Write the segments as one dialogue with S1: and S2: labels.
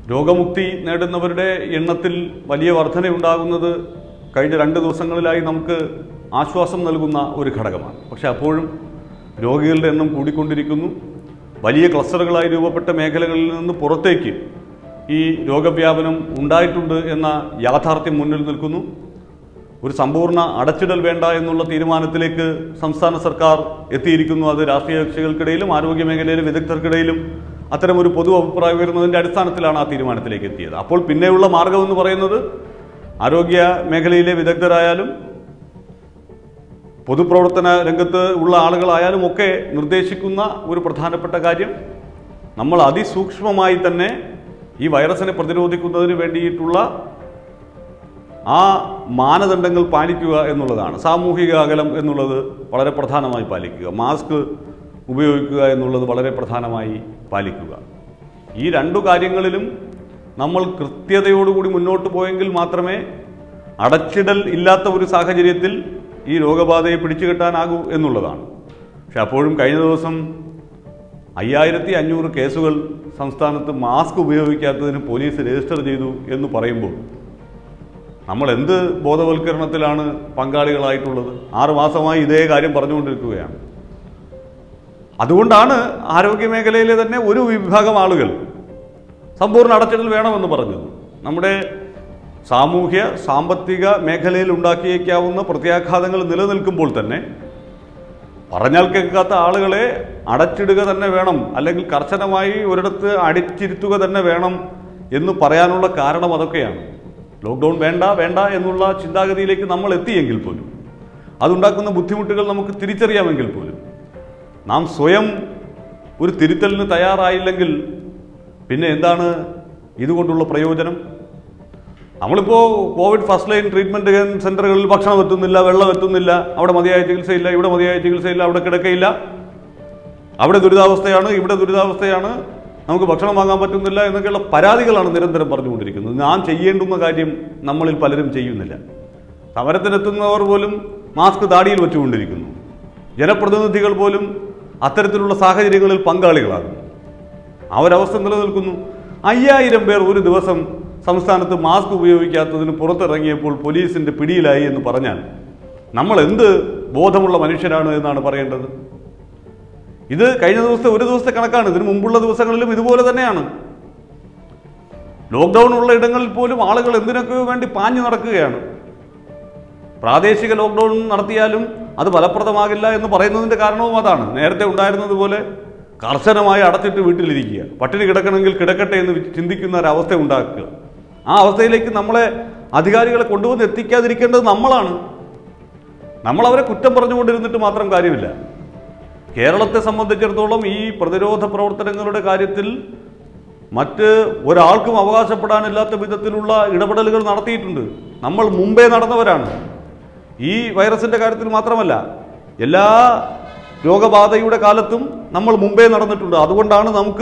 S1: രോഗമുക്തി നേടുന്നവരുടെ എണ്ണത്തിൽ വലിയ വർധനയുണ്ടാകുന്നത് കഴിഞ്ഞ രണ്ട് ദിവസങ്ങളിലായി നമുക്ക് ആശ്വാസം നൽകുന്ന ഒരു ഘടകമാണ് പക്ഷെ അപ്പോഴും രോഗികളുടെ എണ്ണം കൂടിക്കൊണ്ടിരിക്കുന്നു വലിയ ക്ലസ്റ്ററുകളായി രൂപപ്പെട്ട മേഖലകളിൽ നിന്ന് പുറത്തേക്ക് ഈ രോഗവ്യാപനം ഉണ്ടായിട്ടുണ്ട് എന്ന യാഥാർത്ഥ്യം മുന്നിൽ നിൽക്കുന്നു ഒരു സമ്പൂർണ്ണ അടച്ചിടൽ വേണ്ട എന്നുള്ള തീരുമാനത്തിലേക്ക് സംസ്ഥാന സർക്കാർ എത്തിയിരിക്കുന്നു അത് രാഷ്ട്രീയ കക്ഷികൾക്കിടയിലും ആരോഗ്യ മേഖലയിലെ വിദഗ്ധർക്കിടയിലും അത്തരമൊരു പൊതു അഭിപ്രായം വരുന്നതിൻ്റെ അടിസ്ഥാനത്തിലാണ് ആ തീരുമാനത്തിലേക്ക് എത്തിയത് അപ്പോൾ പിന്നെയുള്ള മാർഗം എന്ന് പറയുന്നത് ആരോഗ്യ മേഖലയിലെ വിദഗ്ധരായാലും പൊതുപ്രവർത്തന രംഗത്ത് ഉള്ള ആളുകളായാലും ഒക്കെ നിർദ്ദേശിക്കുന്ന ഒരു പ്രധാനപ്പെട്ട കാര്യം നമ്മൾ അതിസൂക്ഷ്മമായി തന്നെ ഈ വൈറസിനെ പ്രതിരോധിക്കുന്നതിന് വേണ്ടിയിട്ടുള്ള ആ മാനദണ്ഡങ്ങൾ പാലിക്കുക എന്നുള്ളതാണ് സാമൂഹിക അകലം എന്നുള്ളത് വളരെ പ്രധാനമായി പാലിക്കുക മാസ്ക് ഉപയോഗിക്കുക എന്നുള്ളത് വളരെ പ്രധാനമായി പാലിക്കുക ഈ രണ്ടു കാര്യങ്ങളിലും നമ്മൾ കൃത്യതയോടുകൂടി മുന്നോട്ട് പോയെങ്കിൽ മാത്രമേ അടച്ചിടൽ ഇല്ലാത്ത ഒരു സാഹചര്യത്തിൽ ഈ രോഗബാധയെ പിടിച്ചു കെട്ടാനാകൂ എന്നുള്ളതാണ് പക്ഷെ അപ്പോഴും കഴിഞ്ഞ ദിവസം അയ്യായിരത്തി അഞ്ഞൂറ് കേസുകൾ സംസ്ഥാനത്ത് മാസ്ക് ഉപയോഗിക്കാത്തതിന് പോലീസ് രജിസ്റ്റർ ചെയ്തു എന്ന് പറയുമ്പോൾ നമ്മൾ എന്ത് ബോധവൽക്കരണത്തിലാണ് പങ്കാളികളായിട്ടുള്ളത് ആറ് മാസമായി ഇതേ കാര്യം പറഞ്ഞുകൊണ്ടിരിക്കുകയാണ് അതുകൊണ്ടാണ് ആരോഗ്യ മേഖലയിലെ തന്നെ ഒരു വിഭാഗം ആളുകൾ സമ്പൂർണ്ണ അടച്ചിടൽ വേണമെന്ന് പറഞ്ഞത് നമ്മുടെ സാമൂഹ്യ സാമ്പത്തിക മേഖലയിൽ ഉണ്ടാക്കിയേക്കാവുന്ന പ്രത്യാഘാതങ്ങൾ നിലനിൽക്കുമ്പോൾ തന്നെ പറഞ്ഞാൽ കേൾക്കാത്ത ആളുകളെ അടച്ചിടുക തന്നെ വേണം അല്ലെങ്കിൽ കർശനമായി ഒരിടത്ത് അടിച്ചിരുത്തുക തന്നെ വേണം എന്ന് പറയാനുള്ള കാരണം അതൊക്കെയാണ് ലോക്ക്ഡൗൺ വേണ്ട വേണ്ട എന്നുള്ള ചിന്താഗതിയിലേക്ക് നമ്മൾ എത്തിയെങ്കിൽ പോലും അതുണ്ടാക്കുന്ന ബുദ്ധിമുട്ടുകൾ നമുക്ക് തിരിച്ചറിയാമെങ്കിൽ പോലും നാം സ്വയം ഒരു തിരുത്തലിന് തയ്യാറായില്ലെങ്കിൽ പിന്നെ എന്താണ് ഇതുകൊണ്ടുള്ള പ്രയോജനം നമ്മളിപ്പോൾ കോവിഡ് ഫസ്റ്റ് ലൈൻ ട്രീറ്റ്മെൻറ്റ് സെൻ്ററുകളിൽ ഭക്ഷണം എത്തുന്നില്ല വെള്ളം എത്തുന്നില്ല അവിടെ മതിയായ ചികിത്സയില്ല ഇവിടെ മതിയായ ചികിത്സയില്ല അവിടെ കിടക്കയില്ല അവിടെ ദുരിതാവസ്ഥയാണ് ഇവിടെ ദുരിതാവസ്ഥയാണ് നമുക്ക് ഭക്ഷണം വാങ്ങാൻ പറ്റുന്നില്ല എന്നൊക്കെയുള്ള പരാതികളാണ് നിരന്തരം പറഞ്ഞുകൊണ്ടിരിക്കുന്നത് നാം ചെയ്യേണ്ടുന്ന കാര്യം നമ്മളിൽ പലരും ചെയ്യുന്നില്ല സമരത്തിനെത്തുന്നവർ പോലും മാസ്ക് താടിയിൽ വെച്ചുകൊണ്ടിരിക്കുന്നു ജനപ്രതിനിധികൾ പോലും അത്തരത്തിലുള്ള സാഹചര്യങ്ങളിൽ പങ്കാളികളാകുന്നു ആ ഒരവസ്ഥ നിലനിൽക്കുന്നു അയ്യായിരം പേർ ഒരു ദിവസം സംസ്ഥാനത്ത് മാസ്ക് ഉപയോഗിക്കാത്തതിന് പുറത്തിറങ്ങിയപ്പോൾ പോലീസിന്റെ പിടിയിലായി എന്ന് പറഞ്ഞാൽ നമ്മൾ എന്ത് ബോധമുള്ള മനുഷ്യരാണ് എന്നാണ് പറയേണ്ടത് ഇത് കഴിഞ്ഞ ദിവസത്തെ ഒരു ദിവസത്തെ കണക്കാണ് ഇതിനു മുമ്പുള്ള ദിവസങ്ങളിലും ഇതുപോലെ തന്നെയാണ് ലോക്ക്ഡൗൺ ഉള്ള ഇടങ്ങളിൽ പോലും ആളുകൾ എന്തിനൊക്കെയോ വേണ്ടി പാഞ്ഞു നടക്കുകയാണ് പ്രാദേശിക ലോക്ക്ഡൗൺ നടത്തിയാലും അത് ഫലപ്രദമാകില്ല എന്ന് പറയുന്നതിന്റെ കാരണവും അതാണ് നേരത്തെ ഉണ്ടായിരുന്നതുപോലെ കർശനമായി അടച്ചിട്ട് വീട്ടിലിരിക്കുക പട്ടിണി കിടക്കണമെങ്കിൽ കിടക്കട്ടെ എന്ന് വി- ചിന്തിക്കുന്ന ഒരു അവസ്ഥ ഉണ്ടാക്കുക ആ അവസ്ഥയിലേക്ക് നമ്മളെ അധികാരികളെ കൊണ്ടുവന്ന് എത്തിക്കാതിരിക്കേണ്ടത് നമ്മളാണ് നമ്മൾ അവരെ കുറ്റം പറഞ്ഞുകൊണ്ടിരുന്നിട്ട് മാത്രം കാര്യമില്ല കേരളത്തെ സംബന്ധിച്ചിടത്തോളം ഈ പ്രതിരോധ പ്രവർത്തനങ്ങളുടെ കാര്യത്തിൽ മറ്റ് ഒരാൾക്കും അവകാശപ്പെടാനില്ലാത്ത വിധത്തിലുള്ള ഇടപെടലുകൾ നടത്തിയിട്ടുണ്ട് നമ്മൾ മുമ്പേ നടന്നവരാണ് ഈ വൈറസിന്റെ കാര്യത്തിൽ മാത്രമല്ല എല്ലാ രോഗബാധയുടെ കാലത്തും നമ്മൾ മുമ്പേ നടന്നിട്ടുണ്ട് അതുകൊണ്ടാണ് നമുക്ക്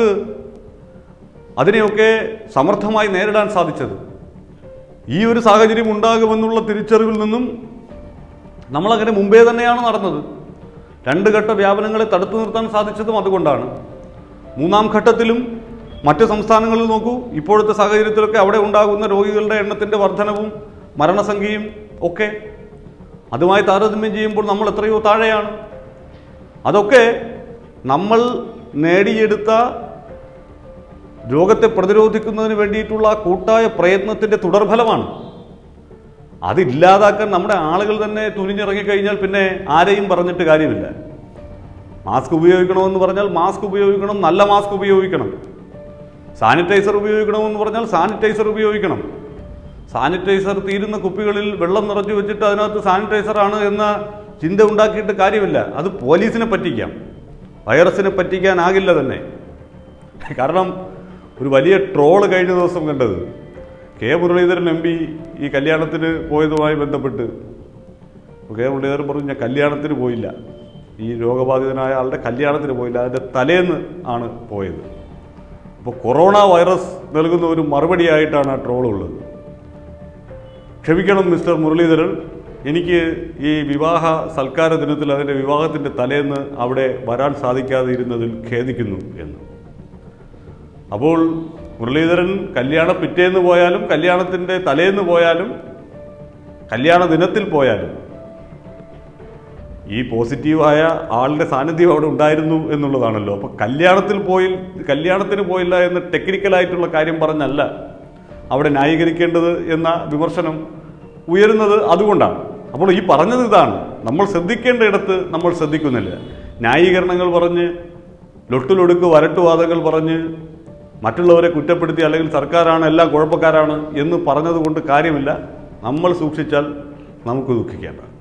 S1: അതിനെയൊക്കെ സമർത്ഥമായി നേരിടാൻ സാധിച്ചത് ഈ ഒരു സാഹചര്യം ഉണ്ടാകുമെന്നുള്ള തിരിച്ചറിവിൽ നിന്നും നമ്മളങ്ങനെ മുമ്പേ തന്നെയാണ് നടന്നത് രണ്ട് ഘട്ട വ്യാപനങ്ങളെ തടുത്തു നിർത്താൻ സാധിച്ചതും അതുകൊണ്ടാണ് മൂന്നാം ഘട്ടത്തിലും മറ്റ് സംസ്ഥാനങ്ങളിൽ നോക്കൂ ഇപ്പോഴത്തെ സാഹചര്യത്തിലൊക്കെ അവിടെ ഉണ്ടാകുന്ന രോഗികളുടെ എണ്ണത്തിൻ്റെ വർധനവും മരണസംഖ്യയും ഒക്കെ അതുമായി താരതമ്യം ചെയ്യുമ്പോൾ നമ്മൾ എത്രയോ താഴെയാണ് അതൊക്കെ നമ്മൾ നേടിയെടുത്ത രോഗത്തെ പ്രതിരോധിക്കുന്നതിന് വേണ്ടിയിട്ടുള്ള ആ കൂട്ടായ പ്രയത്നത്തിൻ്റെ തുടർഫലമാണ് അതില്ലാതാക്കാൻ നമ്മുടെ ആളുകൾ തന്നെ തുനിഞ്ഞിറങ്ങിക്കഴിഞ്ഞാൽ പിന്നെ ആരെയും പറഞ്ഞിട്ട് കാര്യമില്ല മാസ്ക് ഉപയോഗിക്കണമെന്ന് പറഞ്ഞാൽ മാസ്ക് ഉപയോഗിക്കണം നല്ല മാസ്ക് ഉപയോഗിക്കണം സാനിറ്റൈസർ ഉപയോഗിക്കണമെന്ന് പറഞ്ഞാൽ സാനിറ്റൈസർ ഉപയോഗിക്കണം സാനിറ്റൈസർ തീരുന്ന കുപ്പികളിൽ വെള്ളം നിറച്ചു വെച്ചിട്ട് അതിനകത്ത് സാനിറ്റൈസർ ആണ് എന്ന ചിന്ത ഉണ്ടാക്കിയിട്ട് കാര്യമില്ല അത് പോലീസിനെ പറ്റിക്കാം വൈറസിനെ പറ്റിക്കാനാകില്ല തന്നെ കാരണം ഒരു വലിയ ട്രോള് കഴിഞ്ഞ ദിവസം കണ്ടത് കെ മുരളീധരൻ എം പി ഈ കല്യാണത്തിന് പോയതുമായി ബന്ധപ്പെട്ട് അപ്പോൾ കെ മുരളീധരൻ പറഞ്ഞു ഞാൻ കല്യാണത്തിന് പോയില്ല ഈ രോഗബാധിതനായ ആളുടെ കല്യാണത്തിന് പോയില്ല അതിൻ്റെ തലേന്ന് ആണ് പോയത് അപ്പോൾ കൊറോണ വൈറസ് നൽകുന്ന ഒരു മറുപടിയായിട്ടാണ് ആ ട്രോൾ ഉള്ളത് ക്ഷമിക്കണം മിസ്റ്റർ മുരളീധരൻ എനിക്ക് ഈ വിവാഹ സൽക്കാര ദിനത്തിൽ അതിൻ്റെ വിവാഹത്തിൻ്റെ തലേന്ന് അവിടെ വരാൻ സാധിക്കാതെ ഇരുന്നതിൽ ഖേദിക്കുന്നു എന്ന് അപ്പോൾ മുരളീധരൻ കല്യാണ പിറ്റേന്ന് പോയാലും കല്യാണത്തിൻ്റെ തലേന്ന് പോയാലും കല്യാണ ദിനത്തിൽ പോയാലും ഈ പോസിറ്റീവായ ആളുടെ സാന്നിധ്യം അവിടെ ഉണ്ടായിരുന്നു എന്നുള്ളതാണല്ലോ അപ്പോൾ കല്യാണത്തിൽ പോയി കല്യാണത്തിന് പോയില്ല എന്ന് ടെക്നിക്കലായിട്ടുള്ള കാര്യം പറഞ്ഞല്ല അവിടെ ന്യായീകരിക്കേണ്ടത് എന്ന വിമർശനം ഉയരുന്നത് അതുകൊണ്ടാണ് അപ്പോൾ ഈ പറഞ്ഞത് ഇതാണ് നമ്മൾ ശ്രദ്ധിക്കേണ്ട ഇടത്ത് നമ്മൾ ശ്രദ്ധിക്കുന്നില്ല ന്യായീകരണങ്ങൾ പറഞ്ഞ് ലൊട്ടിലൊടുക്ക് വരട്ടുവാദങ്ങൾ പറഞ്ഞ് മറ്റുള്ളവരെ കുറ്റപ്പെടുത്തി അല്ലെങ്കിൽ സർക്കാരാണ് എല്ലാം കുഴപ്പക്കാരാണ് എന്ന് പറഞ്ഞതുകൊണ്ട് കാര്യമില്ല നമ്മൾ സൂക്ഷിച്ചാൽ നമുക്ക് ദുഃഖിക്കേണ്ട